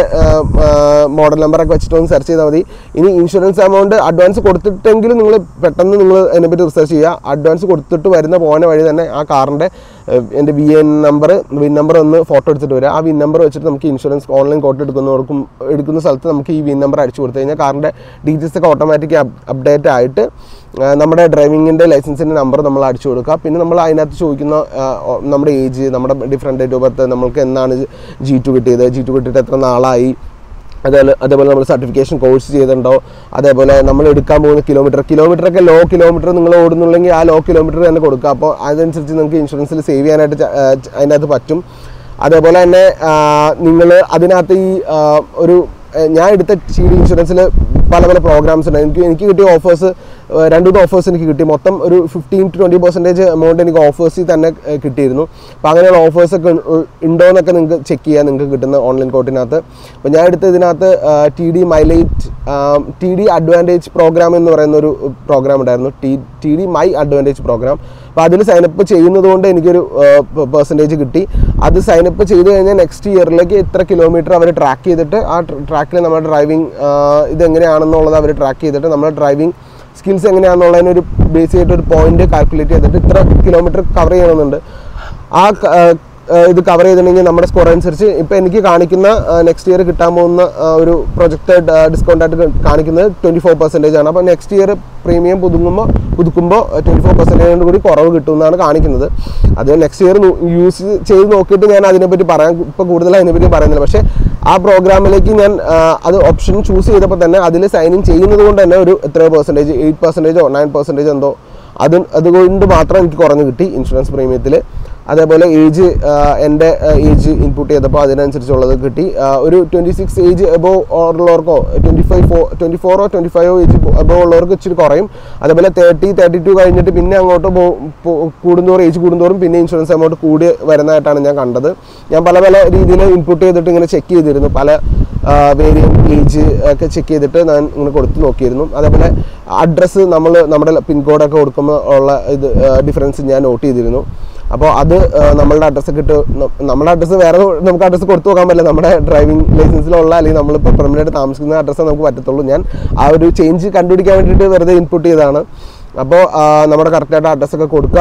S1: മോഡൽ നമ്പറൊക്കെ വെച്ചിട്ട് ഒന്ന് സെർച്ച് ചെയ്താൽ മതി ഇനി ഇൻഷുറൻസ് എമൗണ്ട് അഡ്വാൻസ് കൊടുത്തിട്ടെങ്കിലും നിങ്ങൾ പെട്ടെന്ന് നിങ്ങൾ അതിനെപ്പറ്റി റിസർച്ച് ചെയ്യുക അഡ്വാൻസ് കൊടുത്തിട്ട് വരുന്ന പോകുന്ന വഴി തന്നെ ആ കാറിൻ്റെ എൻ്റെ V N number VIN number ഒന്ന് ഫോട്ടോ എടുത്തിട്ട് വരിക ആ വിൻ നമ്പർ വെച്ചിട്ട് നമുക്ക് ഇൻഷുറൻസ് ഓൺലൈൻ കോട്ട് എടുക്കുന്നവർക്കും എടുക്കുന്ന സ്ഥലത്ത് നമുക്ക് ഈ വിൻ നമ്പർ അടിച്ചു കൊടുത്തു കഴിഞ്ഞാൽ കാറിൻ്റെ ഡീറ്റെയിൽസ് ഒക്കെ ഓട്ടോമാറ്റിക് അപ്ഡേറ്റ് ആയിട്ട് ആ, നമ്മുടെ ഡ്രൈവിങ്ങിൻ്റെ ലൈസൻസിൻ്റെ നമ്പർ നമ്മൾ അടിച്ചു കൊടുക്കുക പിന്നെ നമ്മൾ അതിനകത്ത് ചോദിക്കുന്ന ആ, ഓ- നമ്മുടെ ഏജ് നമ്മുടെ ഡിഫറെൻറ്റ് ഡേറ്റ് ഓഫ് ബർത്ത് നമ്മൾക്ക് എന്നാണ് ജി ടു കിട്ടിയത് ജി ടു കിട്ടിയിട്ട് എത്ര നാളായി അതേപോലെ അതേപോലെ നമ്മൾ സർട്ടിഫിക്കേഷൻ കോഴ്സ് ചെയ്തിട്ടുണ്ടോ അതേപോലെ നമ്മൾ എടുക്കാൻ പോകുന്ന കിലോമീറ്റർ കിലോമീറ്റർ ഒക്കെ ലോ കിലോമീറ്റർ നിങ്ങൾ ഓടുന്നുണ്ടെങ്കിൽ ആ ലോ കിലോമീറ്റർ തന്നെ കൊടുക്കുക അപ്പോൾ അതനുസരിച്ച് നിങ്ങൾക്ക് ഇൻഷുറൻസിൽ സേവ് ചെയ്യാനായിട്ട് ച- ആ, ച- അതിനകത്ത് പറ്റും അതേപോലെ തന്നെ നിങ്ങൾ അതിനകത്ത് ഈ ആ, ഒരു ആ, ഞാൻ എടുത്ത സി ഡി ഇൻഷുറൻസിൽ പല പല പ്രോഗ്രാംസ് ഉണ്ട് എനിക്ക് എനിക്ക് കിട്ടിയ ഓഫേഴ്സ് രണ്ട് മൂന്ന് ഓഫേഴ്സ് എനിക്ക് കിട്ടി മൊത്തം ഒരു fifteen to twenty percentage amount എനിക്ക് ഓഫേഴ്സിൽ തന്നെ ഏഹ്, കിട്ടിയിരുന്നു അപ്പോൾ അങ്ങനെയുള്ള ഓഫേഴ്സ് ഒക്കെ ഉണ്ടോ എന്നൊക്കെ നിങ്ങൾക്ക് ചെക്ക് ചെയ്യാൻ നിങ്ങൾക്ക് കിട്ടുന്ന ഓൺലൈൻ കോട്ടിനകത്ത് അപ്പോൾ ഞാൻ എടുത്ത ഇതിനകത്ത് T D mileage T D advantage programme എന്ന് പറയുന്ന ഒരു പ്രോഗ്രാം ഉണ്ടായിരുന്നു T T D my advantage programme അപ്പോൾ അതിൽ സൈനപ്പ് ചെയ്യുന്നത് കൊണ്ട് എനിക്കൊരു പെർസെൻറ്റേജ് കിട്ടി അത് സൈനപ്പ് ചെയ്ത് കഴിഞ്ഞാൽ നെക്സ്റ്റ് ഇയറിലേക്ക് ഇത്ര കിലോമീറ്റർ അവർ ട്രാക്ക് ചെയ്തിട്ട് ആ ട്രാക്കിൽ നമ്മുടെ ഡ്രൈവിംഗ് ഇതെങ്ങനെയാണെന്നുള്ളത് അവർ ട്രാക്ക് ചെയ്തിട്ട് നമ്മുടെ ഡ്രൈവിംഗ് സ്കിൽസ് എങ്ങനെയാണെന്നുള്ളതിന് ഒരു ബേസ് ചെയ്തിട്ട് ഒരു പോയിന്റ് കാൽക്കുലേറ്റ് ചെയ്തിട്ട് ഇത്ര കിലോമീറ്റർ കവർ ചെയ്യണമെന്നുണ്ട് ആ ക- ആ, ആ, ഇത് കവർ ചെയ്തിട്ടുണ്ടെങ്കിൽ നമ്മുടെ സ്കോർ അനുസരിച്ച് ഇപ്പോൾ എനിക്ക് കാണിക്കുന്ന നെക്സ്റ്റ് ഇയർ കിട്ടാൻ പോകുന്ന ആ, ഒരു പ്രൊജക്റ്റഡ് ഡിസ്കൗണ്ട് ആയിട്ട് കാണിക്കുന്നത് ട്വൻറ്റി ഫോർ പെർസെൻറ്റേജ് ആണ് അപ്പോൾ നെക്സ്റ്റ് ഇയർ പ്രീമിയം പുതുങ്ങുമ്പോൾ പുതുക്കുമ്പോൾ ട്വൻറ്റി ഫോർ പെർസെൻറ്റേജ് കൂടി കുറവ് കിട്ടുമെന്നാണ് കാണിക്കുന്നത് അത് നെക്സ്റ്റ് ഇയർ യൂസ് ചെയ്ത് നോക്കിയിട്ട് ഞാൻ അതിനെപ്പറ്റി പറയാൻ ഇപ്പോൾ കൂടുതൽ അതിനെപ്പറ്റി പറയുന്നില്ല പക്ഷേ ആ പ്രോഗ്രാമിലേക്ക് ഞാൻ ആ, അത് ഓപ്ഷൻ ചൂസ് ചെയ്തപ്പോൾ തന്നെ അതിൽ സൈൻ ഇൻ ചെയ്യുന്നത് കൊണ്ട് തന്നെ ഒരു എത്രയോ പെർസെൻറ്റേജ് എയ്റ്റ് പെർസെൻറ്റേജോ നയൻ പെർസെൻറ്റേജ് എന്തോ അത് അതുകൊണ്ട് മാത്രം എനിക്ക് കുറഞ്ഞ് കിട്ടി ഇൻഷുറൻസ് പ്രീമിയത്തിൽ അതേപോലെ ഏജ് എൻ്റെ ഏജ് ഇൻപുട്ട് ചെയ്തപ്പോൾ അതിനനുസരിച്ചുള്ളത് കിട്ടി ആ, ഒരു ട്വൻറ്റി സിക്സ് ഏജ് എബോ ഉള്ളവർക്കോ ട്വൻറ്റി ഫൈവ് ഫോ ട്വൻറ്റി ഫോറോ ട്വൻറ്റി ഫൈവോ ഏജ് എബോ ഉള്ളവർക്ക് ഇച്ചിരി കുറയും അതേപോലെ തേർട്ടി തേർട്ടി ടു കഴിഞ്ഞിട്ട് പിന്നെ അങ്ങോട്ട് പോ- പോ- കൂടുന്തോറും ഏജ് കൂടുന്തോറും പിന്നെ ഇൻഷുറൻസ് എമൗണ്ട് കൂടി വരുന്നതായിട്ടാണ് ഞാൻ കണ്ടത് ഞാൻ പല പല രീതിയിൽ ഇൻപുട്ട് ചെയ്തിട്ട് ഇങ്ങനെ ചെക്ക് ചെയ്തിരുന്നു പല വേരിയം ഏജ് ഒക്കെ ചെക്ക് ചെയ്തിട്ട് ഞാൻ ഇങ്ങനെ കൊടുത്ത് നോക്കിയിരുന്നു അതേപോലെ അഡ്രസ്സ് നമ്മൾ നമ്മുടെ പിൻകോഡൊക്കെ കൊടുക്കുമ്പോൾ ഉള്ള ഇത് ഡിഫറൻസ് ഞാൻ നോട്ട് ചെയ്തിരുന്നു അപ്പോൾ അത് ആ, നമ്മളുടെ അഡ്രസ്സൊക്കെ ഇട്ട് ന- നമ്മുടെ അഡ്രസ്സ് വേറെ നമുക്ക് അഡ്രസ്സ് കൊടുത്തു നോക്കാൻ പറ്റില്ല നമ്മുടെ ഡ്രൈവിംഗ് ലൈസൻസിലുള്ള അല്ലെങ്കിൽ നമ്മളിപ്പോൾ പെർമനൻറ്റ് താമസിക്കുന്ന അഡ്രസ്സേ നമുക്ക് പറ്റത്തുള്ളൂ ഞാൻ ആ ഒരു ചേഞ്ച് കണ്ടുപിടിക്കാൻ വേണ്ടിയിട്ട് വെറുതെ ഇൻപുട്ട് ചെയ്തതാണ് അപ്പോൾ ആ, നമ്മുടെ കറക്റ്റായിട്ട് അഡ്രസ്സൊക്കെ കൊടുക്കുക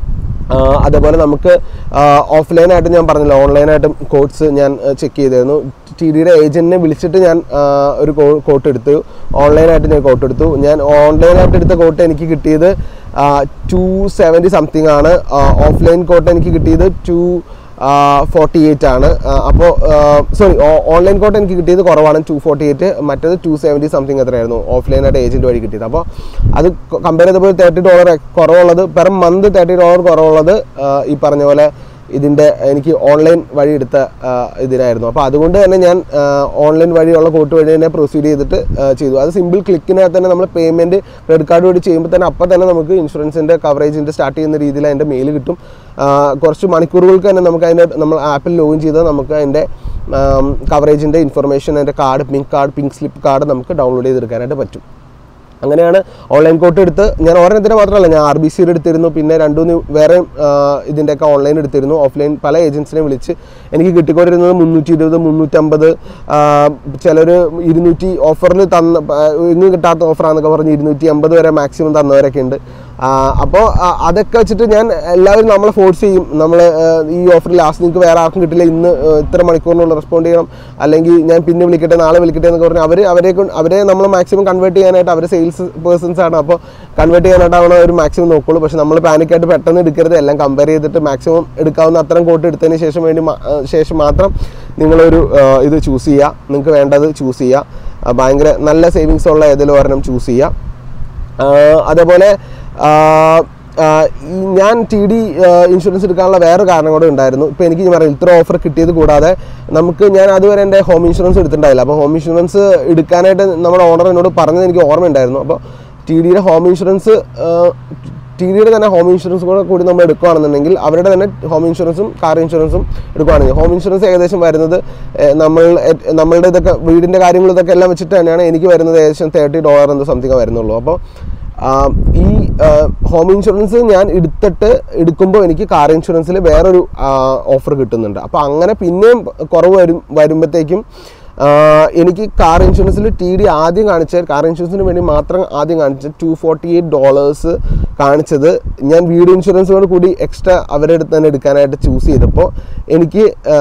S1: ആ, അതേപോലെ നമുക്ക് ഓഫ്ലൈനായിട്ട് ഞാൻ പറഞ്ഞില്ല ഓൺലൈനായിട്ടും കോഴ്സ് ഞാൻ ചെക്ക് ചെയ്തിരുന്നു ടി ഡിയുടെ ഏജൻറ്റിനെ വിളിച്ചിട്ട് ഞാൻ ആ, ഒരു കോട്ട് എടുത്തു ഓൺലൈനായിട്ട് ഞാൻ കോട്ട് എടുത്തു ഞാൻ ഓൺലൈനായിട്ട് എടുത്ത കോട്ട് എനിക്ക് കിട്ടിയത് ടു സെവൻറ്റി സംതിങ് ആണ് ഓഫ്ലൈൻ കോട്ട് എനിക്ക് കിട്ടിയത് ടു ഫോർട്ടി എയ്റ്റ് ആണ് അപ്പോൾ സോറി ഓൺലൈൻ കോട്ട് എനിക്ക് കിട്ടിയത് കുറവാണ് ടു ഫോർട്ടി എയ്റ്റ് മറ്റേത് ടു സെവൻറ്റി സംതിങ് എത്രയായിരുന്നു ഓഫ്ലൈനായിട്ട് ഏജൻറ്റ് വഴി കിട്ടിയത് അപ്പോൾ അത് കമ്പയർ ചെയ്തപ്പോൾ തേർട്ടി ഡോളർ കുറവുള്ളത് പെർ മന്ത് തേർട്ടി ഡോളർ കുറവുള്ളത് ആ, ഈ പറഞ്ഞ പോലെ ഇതിൻ്റെ എനിക്ക് ഓൺലൈൻ വഴി എടുത്ത ആ, ഇതിനായിരുന്നു അപ്പോൾ അതുകൊണ്ട് തന്നെ ഞാൻ ഓൺലൈൻ വഴിയുള്ള കോട്ട് വഴി തന്നെ പ്രൊസീഡ് ചെയ്തിട്ട് ആ, ചെയ്തു അത് സിമ്പിൾ ക്ലിക്കിനകത്ത് തന്നെ നമ്മൾ പേയ്മെൻറ്റ് ക്രെഡിറ്റ് കാർഡ് വഴി ചെയ്യുമ്പോൾ തന്നെ അപ്പം തന്നെ നമുക്ക് ഇൻഷുറൻസിൻ്റെ കവറേജിൻ്റെ സ്റ്റാർട്ട് ചെയ്യുന്ന രീതിയിൽ അതിൻ്റെ മെയിൽ കിട്ടും ആ, കുറച്ച് മണിക്കൂറുകൾക്ക് തന്നെ നമുക്ക് അതിൻ്റെ നമ്മൾ ആപ്പിൽ ലോഗിൻ ചെയ്താൽ നമുക്ക് അതിൻ്റെ കവറേജിൻ്റെ ഇൻഫർമേഷൻ അതിൻ്റെ card pink card pink slip card നമുക്ക് ഡൗൺലോഡ് ചെയ്തെടുക്കാനായിട്ട് പറ്റും അങ്ങനെയാണ് ഓൺലൈൻ കോട്ട് എടുത്ത് ഞാൻ ഒരെണ്ണത്തിന് മാത്രമല്ല ഞാൻ ആർ ബി സിയുടെ എടുത്തിരുന്നു പിന്നെ രണ്ടു മൂന്ന് വേറെ ഇതിൻ്റെയൊക്കെ ഓൺലൈൻ എടുത്തിരുന്നു ഓഫ്ലൈൻ പല ഏജൻസിനെ വിളിച്ച് എനിക്ക് കിട്ടിക്കൊണ്ടിരുന്നത് മുന്നൂറ്റി ഇരുപത് മുന്നൂറ്റമ്പത് ചിലർ ഇരുന്നൂറ്റി ഓഫറിൽ തന്ന ഇന്ന് കിട്ടാത്ത ഓഫറാന്നൊക്കെ പറഞ്ഞ് ഇരുന്നൂറ്റി അമ്പത് വരെ മാക്സിമം തന്നവരൊക്കെ ഉണ്ട് അപ്പോൾ അതൊക്കെ വെച്ചിട്ട് ഞാൻ എല്ലാവരും നമ്മളെ ഫോഴ്സ് ചെയ്യും നമ്മൾ ഈ ഓഫർ ലാസ്റ്റ് നിങ്ങൾക്ക് വേറെ ആർക്കും കിട്ടില്ല ഇന്ന് ആ, ഇത്ര മണിക്കൂറിനുള്ള റെസ്പോണ്ട് ചെയ്യണം അല്ലെങ്കിൽ ഞാൻ പിന്നെ വിളിക്കട്ടെ നാളെ വിളിക്കട്ടെ എന്നൊക്കെ പറഞ്ഞ് അവർ അവരെ കൊണ്ട് അവരെ നമ്മൾ മാക്സിമം കൺവേർട്ട് ചെയ്യാനായിട്ട് അവർ സെയിൽസ് പേഴ്സൺസ് ആണ് അപ്പോൾ കൺവേർട്ട് ചെയ്യാനായിട്ട് അവനെ ഒരു മാക്സിമം നോക്കുള്ളൂ പക്ഷെ നമ്മൾ പാനിക്കായിട്ട് പെട്ടെന്ന് എടുക്കരുത് എല്ലാം കമ്പയർ ചെയ്തിട്ട് മാക്സിമം എടുക്കാവുന്ന അത്രയും കോട്ട് എടുത്തതിന് ശേഷം വേണ്ടി മാ- ആ, ശേഷം മാത്രം നിങ്ങളൊരു ആ, ഇത് ചൂസ് ചെയ്യുക നിങ്ങൾക്ക് വേണ്ടത് ചൂസ് ചെയ്യുക ആ, ഭയങ്കര നല്ല സേവിങ്സ് ഉള്ള ഏതെങ്കിലും ഒരെണ്ണം ചൂസ് ചെയ്യുക ആഹ് അതേപോലെ ആഹ് ആഹ് ഈ ഞാൻ ടി ഡി ഇൻഷുറൻസ് എടുക്കാനുള്ള വേറെ കാരണം കൂടെ ഉണ്ടായിരുന്നു ഇപ്പോൾ എനിക്ക് ഞാൻ പറയാം ഇത്ര ഓഫർ കിട്ടിയത് കൂടാതെ നമുക്ക് ഞാൻ അതുവരെ എൻ്റെ ഹോം ഇൻഷുറൻസ് എടുത്തിട്ടുണ്ടായില്ല അപ്പോൾ ഹോം ഇൻഷുറൻസ് എടുക്കാനായിട്ട് നമ്മുടെ ഓണർ എന്നോട് പറഞ്ഞത് എനിക്ക് ഓർമ്മയുണ്ടായിരുന്നു അപ്പോൾ ടി ഡിയുടെ ഹോം ഇൻഷുറൻസ് ടി ഡിയുടെ തന്നെ ഹോം ഇൻഷുറൻസ് കൂടെ കൂടി നമ്മൾ എടുക്കുകയാണെന്നുണ്ടെങ്കിൽ അവരുടെ തന്നെ ഹോം ഇൻഷുറൻസും കാർ ഇൻഷുറൻസും എടുക്കുകയാണെങ്കിൽ ഹോം ഇൻഷുറൻസ് ഏകദേശം വരുന്നത് ഏഹ്, നമ്മൾ ഏ- നമ്മളുടെ ഇതൊക്കെ വീടിൻ്റെ കാര്യങ്ങൾ ഇതൊക്കെ എല്ലാം വെച്ചിട്ട് തന്നെയാണ് എനിക്ക് വരുന്നത് ഏകദേശം തേർട്ടി ഡോളർ എന്തോ സംതിങ് വരുന്നുള്ളൂ അപ്പോൾ ആം, ഈ ഹോം ഇൻഷുറൻസ് ഞാൻ എടുത്തിട്ട് എടുക്കുമ്പോൾ എനിക്ക് കാർ ഇൻഷുറൻസിൽ വേറൊരു ഓഫർ കിട്ടുന്നുണ്ട് അപ്പോൾ അങ്ങനെ പിന്നെയും കുറവ് വരും വരുമ്പോഴത്തേക്കും ആ, എനിക്ക് കാർ ഇൻഷുറൻസിൽ ടി ഡി ആദ്യം കാണിച്ച കാർ ഇൻഷുറൻസിന് വേണ്ടി മാത്രം ആദ്യം കാണിച്ച ടു ഫോർട്ടി എയ്റ്റ് ഡോളേഴ്സ് കാണിച്ചത് ഞാൻ വീട് ഇൻഷുറൻസോട് കൂടി എക്സ്ട്രാ അവരുടെ അടുത്ത് തന്നെ എടുക്കാനായിട്ട് ചൂസ് ചെയ്തപ്പോൾ എനിക്ക് ആ,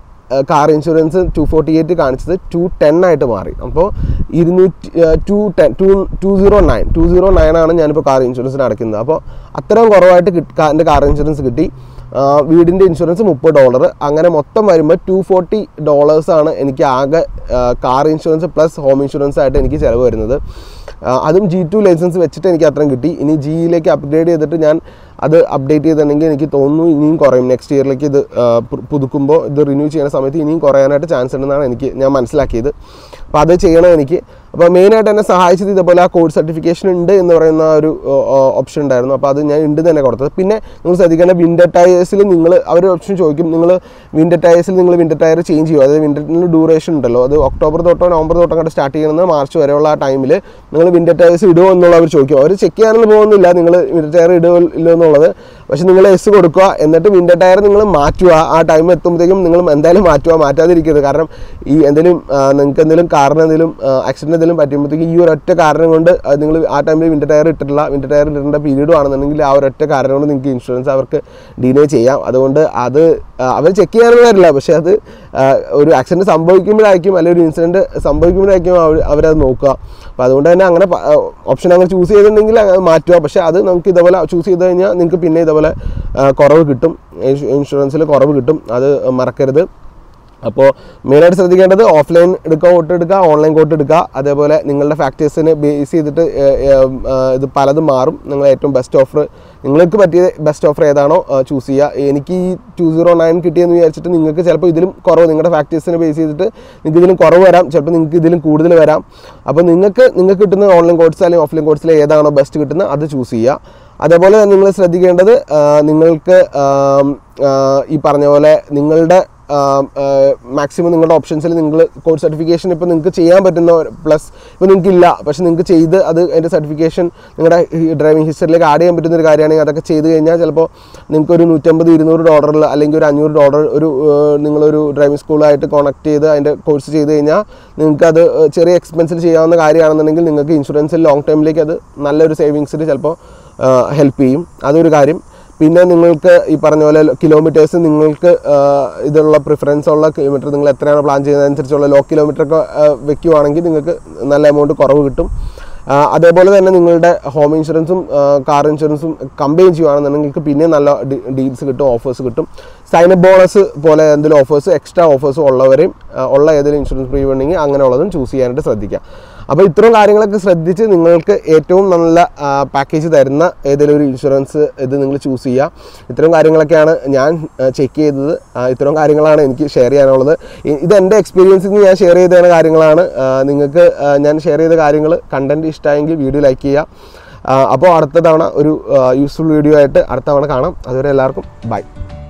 S1: car insurance two forty eight കാണിച്ചത് ടു ടെൻ ആയിട്ട് മാറി അപ്പോൾ ഇരുന്നൂറ്റി two ten two two zero nine two zero nine ആണ് ഞാനിപ്പോൾ കാർ ഇൻഷുറൻസിന് അടയ്ക്കുന്നത് അപ്പോൾ അത്രയും കുറവായിട്ട് കിട്ടി എൻ്റെ കാർ ഇൻഷുറൻസ് കിട്ടി ആ, വീടിൻ്റെ ഇൻഷുറൻസ് മുപ്പത് ഡോളർ അങ്ങനെ മൊത്തം വരുമ്പോൾ ടു ഫോർട്ടി ഡോളേഴ്സാണ് എനിക്ക് ആകെ car insurance plus home insurance ആയിട്ട് എനിക്ക് ചിലവ് വരുന്നത് ആ, അതും ജി ടു ലൈസൻസ് വെച്ചിട്ട് എനിക്ക് അത്രയും കിട്ടി ഇനി ജിയിലേക്ക് അപ്ഗ്രേഡ് ചെയ്തിട്ട് ഞാൻ അത് അപ്ഡേറ്റ് ചെയ്തിട്ടുണ്ടെങ്കിൽ എനിക്ക് തോന്നുന്നു ഇനിയും കുറയും നെക്സ്റ്റ് ഇയറിലേക്ക് ഇത് ആ, പു- പുതുക്കുമ്പോൾ ഇത് റിന്യൂ ചെയ്യുന്ന സമയത്ത് ഇനിയും കുറയാനായിട്ട് ചാൻസ് ഉണ്ടെന്നാണ് എനിക്ക് ഞാൻ മനസ്സിലാക്കിയത് അപ്പോൾ അത് ചെയ്യണം എനിക്ക് അപ്പോൾ മെയിനായിട്ട് എന്നെ സഹായിച്ചത് ഇതേപോലെ ആ കോഴ്സ് സർട്ടിഫിക്കേഷൻ ഉണ്ട് എന്ന് പറയുന്ന ഒരു ഓപ്ഷൻ ഉണ്ടായിരുന്നു അപ്പോൾ അത് ഞാൻ ഉണ്ട് തന്നെ കൊടുത്തത് പിന്നെ നിങ്ങൾ ശ്രദ്ധിക്കേണ്ട വിൻഡർ ടയേഴ്സിൽ നിങ്ങൾ അവർ ഓപ്ഷൻ ചോദിക്കും നിങ്ങൾ വിൻഡർ ടയേഴ്സിൽ നിങ്ങൾ വിൻഡർ ടയർ ചേഞ്ച് ചെയ്യുമോ അതായത് വിൻഡറിന് ഡ്യൂറേഷൻ ഉണ്ടല്ലോ അത് ഒക്ടോബർ തൊട്ടോ നവംബർ തൊട്ടോ കണ്ട് സ്റ്റാർട്ട് ചെയ്യുന്നത് മാർച്ച് വരെയുള്ള ആ ടൈമിൽ നിങ്ങൾ വിൻഡർ ടയേഴ്സ് ഇടുമോ എന്നുള്ള അവർ ചോദിക്കും അവർ ചെക്ക് ചെയ്യാനൊന്നും പോകുന്നില്ല നിങ്ങൾ വിൻഡർ ടയർ ഇടുമോ ഇല്ലോ എന്നുള്ളത് പക്ഷേ നിങ്ങൾ എസ് കൊടുക്കുക എന്നിട്ട് വിൻഡർ ടയർ നിങ്ങൾ മാറ്റുക ആ ടൈം എത്തുമ്പോഴത്തേക്കും നിങ്ങൾ എന്തായാലും മാറ്റുക മാറ്റാതിരിക്കരുത് കാരണം ഈ എന്തെങ്കിലും നിങ്ങൾക്ക് എന്തെങ്കിലും കാരണം എന്തെങ്കിലും ആക്സിഡൻറ്റ് എന്തെങ്കിലും പറ്റുമ്പോഴത്തേക്കും ഈ ഒരൊറ്റ കാരണം കൊണ്ട് നിങ്ങൾ ആ ടൈമിൽ വിൻഡർ ടയർ ഇട്ടിട്ടില്ല വിൻഡർ ടയർ ഇടേണ്ട പീരീഡ് ആണെന്നുണ്ടെങ്കിൽ ആ ഒരൊറ്റ കാരണം കൊണ്ട് നിങ്ങൾക്ക് ഇൻഷുറൻസ് അവർക്ക് ഡിനേ ചെയ്യാം അതുകൊണ്ട് അത് ആ, അവർ ചെക്ക് ചെയ്യാനൊന്നും വരില്ല പക്ഷേ അത് ആ, ഒരു ആക്സിഡൻറ്റ് സംഭവിക്കുമ്പോഴായിരിക്കും അല്ലെങ്കിൽ ഒരു ഇൻസിഡൻറ്റ് സംഭവിക്കുമ്പോഴായിരിക്കും അവർ അവരത് നോക്കുക അപ്പോൾ അതുകൊണ്ട് തന്നെ അങ്ങനെ ഓപ്ഷൻ അങ്ങനെ ചൂസ് ചെയ്തിട്ടുണ്ടെങ്കിൽ അത് മാറ്റുക പക്ഷേ അത് നമുക്ക് ഇതേപോലെ ചൂസ് ചെയ്ത് കഴിഞ്ഞാൽ നിങ്ങൾക്ക് പിന്നെ ഇതേപോലെ ആ, കുറവ് കിട്ടും ഇൻഷുറൻസിൽ കുറവ് കിട്ടും അത് മറക്കരുത് അപ്പോൾ മെയിനായിട്ട് ശ്രദ്ധിക്കേണ്ടത് ഓഫ്ലൈൻ എടുക്കുക കോട്ട് എടുക്കുക ഓൺലൈൻ കോട്ട് എടുക്കുക അതേപോലെ നിങ്ങളുടെ ഫാക്ടേഴ്സിനെ ബേസ് ചെയ്തിട്ട് ഏർ, ഏർ, ആ, ഇത് പലതും മാറും നിങ്ങൾ ഏറ്റവും ബെസ്റ്റ് ഓഫർ നിങ്ങൾക്ക് പറ്റിയ ബെസ്റ്റ് ഓഫർ ഏതാണോ ചൂസ് ചെയ്യുക എനിക്ക് ഈ ടു സീറോ നയൻ കിട്ടിയെന്ന് വിചാരിച്ചിട്ട് നിങ്ങൾക്ക് ചിലപ്പോൾ ഇതിലും കുറവ് നിങ്ങളുടെ ഫാക്ടേഴ്സിനെ ബേസ് ചെയ്തിട്ട് നിങ്ങൾക്ക് ഇതിലും കുറവ് വരാം ചിലപ്പോൾ നിങ്ങൾക്ക് ഇതിലും കൂടുതൽ വരാം അപ്പോൾ നിങ്ങൾക്ക് നിങ്ങൾക്ക് കിട്ടുന്ന ഓൺലൈൻ കോഴ്സ് അല്ലെങ്കിൽ ഓഫ്ലൈൻ കോഴ്സിൽ ഏതാണോ ബെസ്റ്റ് കിട്ടുന്നത് അത് ചൂസ് ചെയ്യുക അതേപോലെ നിങ്ങൾ ശ്രദ്ധിക്കേണ്ടത് ആ, നിങ്ങൾക്ക് ആം, ആ, ഈ പറഞ്ഞ പോലെ നിങ്ങളുടെ മാക്സിമം നിങ്ങളുടെ ഓപ്ഷൻസിൽ നിങ്ങൾ കോഴ്സ് സർട്ടിഫിക്കേഷൻ ഇപ്പോൾ നിങ്ങൾക്ക് ചെയ്യാൻ പറ്റുന്ന പ്ലസ് ഇപ്പോൾ നിങ്ങൾക്ക് ഇല്ല പക്ഷേ നിങ്ങൾക്ക് ചെയ്ത് അത് അതിൻ്റെ സർട്ടിഫിക്കേഷൻ നിങ്ങളുടെ ഡ്രൈവിംഗ് ഹിസ്റ്ററിലേക്ക് ആഡ് ചെയ്യാൻ പറ്റുന്ന ഒരു കാര്യമാണെങ്കിൽ അതൊക്കെ ചെയ്ത് കഴിഞ്ഞാൽ ചിലപ്പോൾ നിങ്ങൾക്ക് ഒരു നൂറ്റമ്പത് ഇരുന്നൂറ് ഡോളറിൽ അല്ലെങ്കിൽ ഒരു അഞ്ഞൂറ് ഡോളർ ഒരു ഏർ, നിങ്ങളൊരു ഡ്രൈവിംഗ് സ്കൂളായിട്ട് കോണക്ട് ചെയ്ത് അതിൻ്റെ കോഴ്സ് ചെയ്ത് കഴിഞ്ഞാൽ നിങ്ങൾക്ക് അത് ഏർ, ചെറിയ എക്സ്പെൻസിൽ ചെയ്യാവുന്ന കാര്യമാണെന്നുണ്ടെങ്കിൽ നിങ്ങൾക്ക് ഇൻഷുറൻസിൽ ലോങ് ടൈമിലേക്ക് അത് നല്ലൊരു സേവിങ്സിൽ ചിലപ്പോൾ ഹെൽപ്പ് ചെയ്യും അതൊരു കാര്യം പിന്നെ നിങ്ങൾക്ക് ഈ പറഞ്ഞ പോലെ കിലോമീറ്റേഴ്സ് നിങ്ങൾക്ക് ആ, ഇതുള്ള പ്രിഫറൻസ് ഉള്ള കിലോമീറ്റർ നിങ്ങൾ എത്രയാണ് പ്ലാൻ ചെയ്യുന്നതനുസരിച്ചുള്ള ലോ കിലോമീറ്റർ ഒക്കെ ആ, വെക്കുവാണെങ്കിൽ നിങ്ങൾക്ക് നല്ല എമൗണ്ട് കുറവ് കിട്ടും ആ, അതേപോലെ തന്നെ നിങ്ങളുടെ ഹോം ഇൻഷുറൻസും കാർ ഇൻഷുറൻസും കമ്പൈൻ ചെയ്യുകയാണെന്നുണ്ടെങ്കിൽ നിങ്ങൾക്ക് പിന്നെ നല്ല ഡീൽസ് കിട്ടും ഓഫേഴ്സ് കിട്ടും സൈനപ്പ് ബോണസ് പോലെ എന്തെങ്കിലും ഓഫേഴ്സ് എക്സ്ട്രാ ഓഫേഴ്സ് ഉള്ളവരെയും ആ, ഉള്ള ഏതെങ്കിലും ഇൻഷുറൻസ് പ്രീമിയം ഉണ്ടെങ്കിൽ അങ്ങനെയുള്ളതും ചൂസ് ചെയ്യാനായിട്ട് ശ്രദ്ധിക്കുക അപ്പോൾ ഇത്തരം കാര്യങ്ങളൊക്കെ ശ്രദ്ധിച്ച് നിങ്ങൾക്ക് ഏറ്റവും നല്ല പാക്കേജ് തരുന്ന ഏതെങ്കിലും ഒരു ഇൻഷുറൻസ് ഇത് നിങ്ങൾ ചൂസ് ചെയ്യുക ഇത്തരം കാര്യങ്ങളൊക്കെയാണ് ഞാൻ ചെക്ക് ചെയ്തത് ആ, ഇത്തരം കാര്യങ്ങളാണ് എനിക്ക് ഷെയർ ചെയ്യാനുള്ളത് ഇ- ഇത് എൻ്റെ എക്സ്പീരിയൻസിൽ നിന്ന് ഞാൻ ഷെയർ ചെയ്ത കാര്യങ്ങളാണ് ആ, നിങ്ങൾക്ക് ആ, ഞാൻ ഷെയർ ചെയ്ത കാര്യങ്ങൾ കണ്ടൻറ്റ് ഇഷ്ടമായെങ്കിൽ വീഡിയോ ലൈക്ക് ചെയ്യുക അപ്പോൾ അടുത്ത തവണ ഒരു യൂസ്ഫുൾ വീഡിയോ ആയിട്ട് അടുത്ത തവണ കാണാം അതുവരെ എല്ലാവർക്കും ബൈ